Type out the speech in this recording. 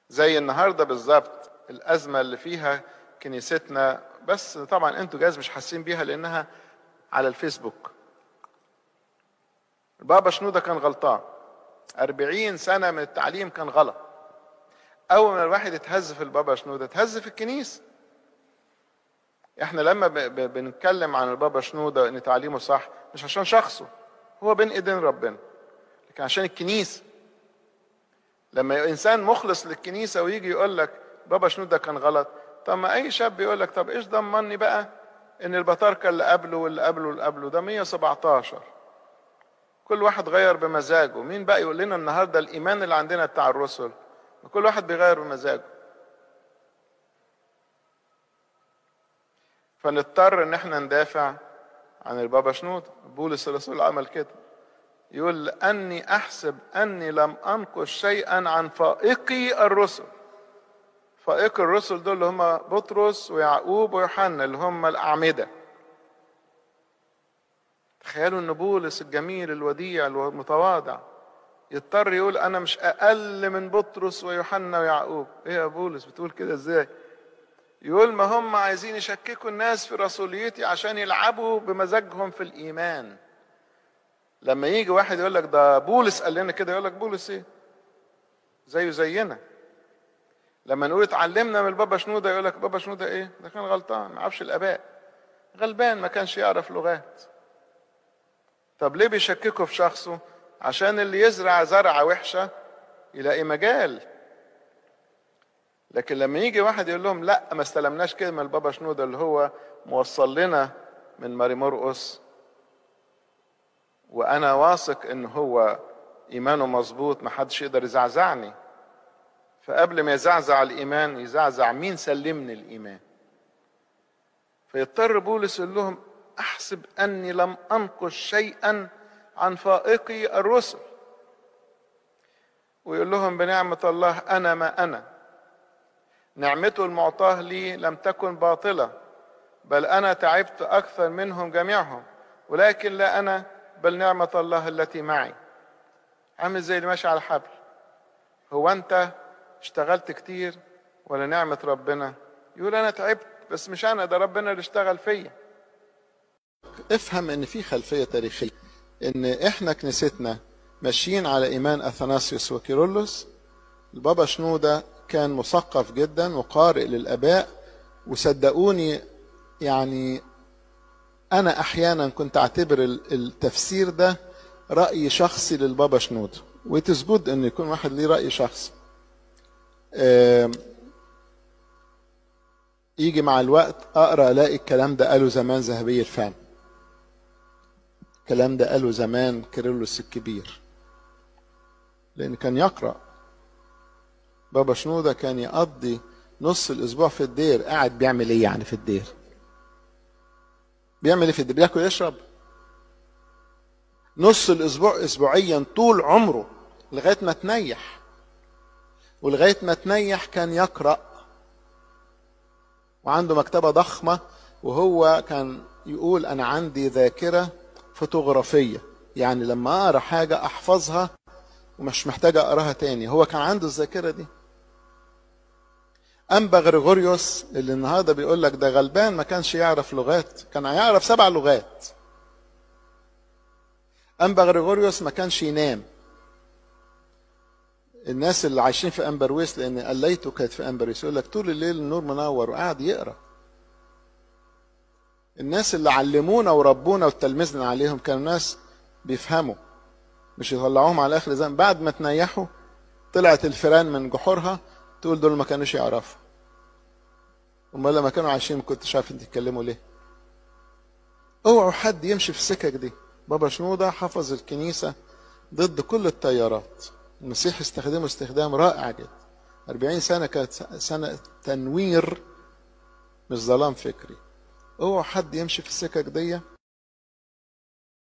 زي النهارده بالظبط الازمه اللي فيها كنيستنا بس طبعا انتوا جايز مش حاسين بيها لانها على الفيسبوك البابا شنودة كان غلطان أربعين سنة من التعليم كان غلط أول ما الواحد يتهز في البابا شنودة اتهز في الكنيسة احنا لما ب- ب- بنتكلم عن البابا شنودة ان تعليمه صح مش عشان شخصه هو بين ايدين ربنا لكن عشان الكنيسة لما انسان مخلص للكنيسة ويجي يقول لك بابا شنودة كان غلط طب ما اي شاب يقول لك طب ايش ضمني بقى ان البطاركة اللي قبله واللي قبله واللي قبله ده 117 كل واحد غير بمزاجه مين بقى يقول لنا النهارده الايمان اللي عندنا بتاع الرسل ما كل واحد بيغير بمزاجه فنضطر ان احنا ندافع عن البابا شنود بولس الرسول عمل كده يقول لاني احسب اني لم انقص شيئا عن فائقي الرسل فائق الرسل دول اللي هم بطرس ويعقوب ويوحنا اللي هم الاعمده تخيلوا ان بولس الجميل الوديع المتواضع يضطر يقول انا مش اقل من بطرس ويوحنا ويعقوب ايه يا بولس بتقول كده ازاي يقول ما هم عايزين يشككوا الناس في رسوليتي عشان يلعبوا بمزاجهم في الايمان لما يجي واحد يقول لك ده بولس قال لنا كده يقول لك بولس ايه زيه زينا لما نقول اتعلمنا من البابا شنودة يقول لك بابا شنودة ايه ده كان غلطان ما عرفش الاباء غلبان ما كانش يعرف لغات طب ليه بيشككوا في شخصه عشان اللي يزرع زرعة وحشة يلاقي مجال لكن لما يجي واحد يقول لهم لا ما استلمناش كلمة البابا شنودة اللي هو موصل لنا من ماري مرقس وانا واثق ان هو ايمانه مظبوط ما حدش يقدر يزعزعني فقبل ما يزعزع الايمان يزعزع مين سلمني الايمان فيضطر بولس يقول لهم احسب اني لم انقص شيئا عن فائقي الرسل ويقول لهم بنعمة الله أنا ما أنا نعمته المعطاة لي لم تكن باطلة بل أنا تعبت أكثر منهم جميعهم ولكن لا أنا بل نعمة الله التي معي عامل زي اللي ماشي على الحبل هو أنت اشتغلت كتير ولا نعمة ربنا يقول أنا تعبت بس مش أنا ده ربنا اللي اشتغل فيا افهم ان في خلفيه تاريخيه ان احنا كنيستنا ماشيين على ايمان اثناسيوس وكيرلس البابا شنوده كان مثقف جدا وقارئ للاباء وصدقوني يعني انا احيانا كنت اعتبر ال- التفسير ده راي شخصي للبابا شنوده وتثبت ان يكون واحد ليه راي شخصي آم، يجي مع الوقت اقرا الاقي الكلام ده قاله زمان ذهبي الفم الكلام ده قاله زمان كيرلس الكبير لان كان يقرا بابا شنودة كان يقضي نص الاسبوع في الدير قاعد بيعمل ايه يعني في الدير بيعمل ايه في الدير بياكل يشرب نص الاسبوع اسبوعيا طول عمره لغايه ما تنيح ولغايه ما تنيح كان يقرا وعنده مكتبه ضخمه وهو كان يقول انا عندي ذاكره فوتوغرافيه يعني لما اقرا حاجه احفظها ومش محتاج اقراها تاني هو كان عنده الذاكره دي انبا غريغوريوس اللي النهارده بيقول لك ده غلبان ما كانش يعرف لغات كان يعرف سبع لغات انبا غريغوريوس ما كانش ينام الناس اللي عايشين في امبرويس لان قليته كانت في امبرويس يقول لك طول الليل النور منور وقاعد يقرا الناس اللي علمونا وربونا وتلمذنا عليهم كانوا ناس بيفهموا مش يطلعوهم على اخر زمان بعد ما تنيحوا طلعت الفيران من جحورها تقول دول ما كانوش يعرفوا امال لما كانوا عايشين ما كنتش عارف انت تتكلموا ليه اوعوا حد يمشي في السكك دي بابا شنودة حفظ الكنيسة ضد كل التيارات المسيح استخدمه استخدام رائع جدا 40 سنة كانت سنة تنوير مش ظلام فكري اوعوا حد يمشي في السكك دي